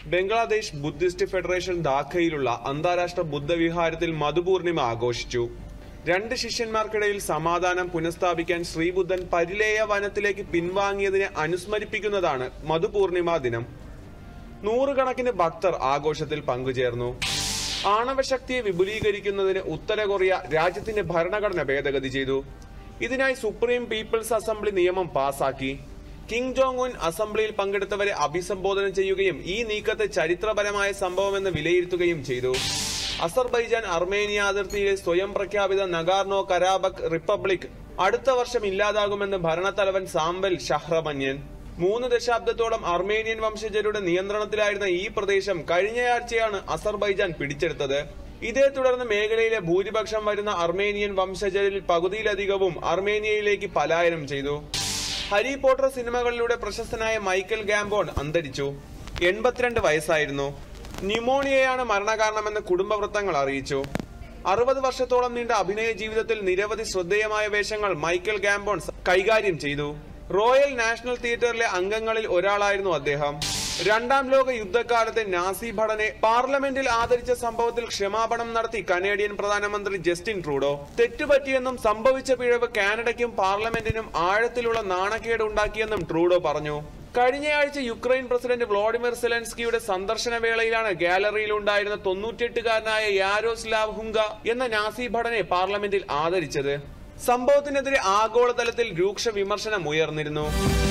Bangladesh Buddhist federation ധാക്കയിലുള്ള അന്താരാഷ്ട്ര ബുദ്ധവിഹാരത്തിൽ മധുപൂർണിമ ആഘോഷിച്ചു രണ്ട് ശിഷ്യന്മാർക്കിടയിൽ സമാധാനം പുനഃസ്ഥാപിക്കാൻ ശ്രീബുദ്ധൻ പരിലേയ വനത്തിലേക്ക് പിൻവാങ്ങിയതിനെ അനുസ്മരിപ്പിക്കുന്നതാണ് മധുപൂർണിമ ദിനം നൂറുകണക്കിന് ഭക്തർ ആഘോഷത്തിൽ പങ്കുചേർന്നു ആണവശക്തിയെ വിപുലീകരിക്കുന്നതിന് ഉത്തര കൊറിയ രാജ്യത്തിന്റെ ഭരണഘടന ഭേദഗതി ചെയ്തു ഇതിനായി സുപ്രീം പീപ്പിൾസ് അസംബ്ലി നിയമം പാസാക്കി കിങ് ജോങ് ഉൻ അസംബ്ലിയിൽ പങ്കെടുത്തവരെ അഭിസംബോധന ചെയ്യുകയും ഈ നീക്കത്തെ ചരിത്രപരമായ സംഭവമെന്ന് വിലയിരുത്തുകയും ചെയ്തു അസർബൈജാൻ അർമേനിയ അതിർത്തിയിലെ സ്വയം പ്രഖ്യാപിത നഗാർനോ കരാബക് റിപ്പബ്ലിക് അടുത്ത വർഷം ഇല്ലാതാകുമെന്ന് ഭരണത്തലവൻ സാമ്പൽ ഷഹ്റമന്യൻ മൂന്ന് ദശാബ്ദത്തോളം അർമേനിയൻ വംശജരുടെ നിയന്ത്രണത്തിലായിരുന്ന ഈ പ്രദേശം കഴിഞ്ഞയാഴ്ചയാണ് അസർബൈജാൻ പിടിച്ചെടുത്തത് ഇതേ തുടർന്ന് മേഖലയിലെ ഭൂരിപക്ഷം വരുന്ന അർമേനിയൻ വംശജരിൽ പകുതിയിലധികവും അർമേനിയയിലേക്ക് പലായനം ചെയ്തു ഹാരി പോട്ടർ സിനിമകളിലൂടെ പ്രശസ്തനായ മൈക്കൽ ഗാംബോൺ അന്തരിച്ചു എൺപത്തിരണ്ട് വയസ്സായിരുന്നു ന്യൂമോണിയയാണ് മരണകാരണമെന്ന് കുടുംബ വൃത്തങ്ങൾ അറിയിച്ചു അറുപത് വർഷത്തോളം നീണ്ട അഭിനയ ജീവിതത്തിൽ നിരവധി ശ്രദ്ധേയമായ വേഷങ്ങൾ മൈക്കൽ ഗാംബോൺ കൈകാര്യം ചെയ്തു റോയൽ നാഷണൽ തിയേറ്ററിലെ അംഗങ്ങളിൽ ഒരാളായിരുന്നു അദ്ദേഹം രണ്ടാം ലോക യുദ്ധകാലത്തെ നാസി ഭടനെ പാർലമെന്റിൽ ആദരിച്ച സംഭവത്തിൽ ക്ഷമാപണം നടത്തി കനേഡിയൻ പ്രധാനമന്ത്രി ജസ്റ്റിൻ ട്രൂഡോ തെറ്റുപറ്റിയെന്നും സംഭവിച്ച പിഴവ് കാനഡയ്ക്കും പാർലമെന്റിനും ആഴത്തിലുള്ള നാണക്കേട് ഉണ്ടാക്കിയെന്നും ട്രൂഡോ പറഞ്ഞു കഴിഞ്ഞയാഴ്ച യുക്രൈൻ പ്രസിഡന്റ് വ്ളോഡിമിർ സെലൻസ്കിയുടെ സന്ദർശന വേളയിലാണ് ഗാലറിയിൽ ഉണ്ടായിരുന്ന തൊണ്ണൂറ്റിയെട്ടുകാരനായ യാരോസ്ലാവ് ഹുങ്ക എന്ന നാസി ഭടനെ പാർലമെന്റിൽ ആദരിച്ചത് സംഭവത്തിനെതിരെ ആഗോളതലത്തിൽ രൂക്ഷ വിമർശനം ഉയർന്നിരുന്നു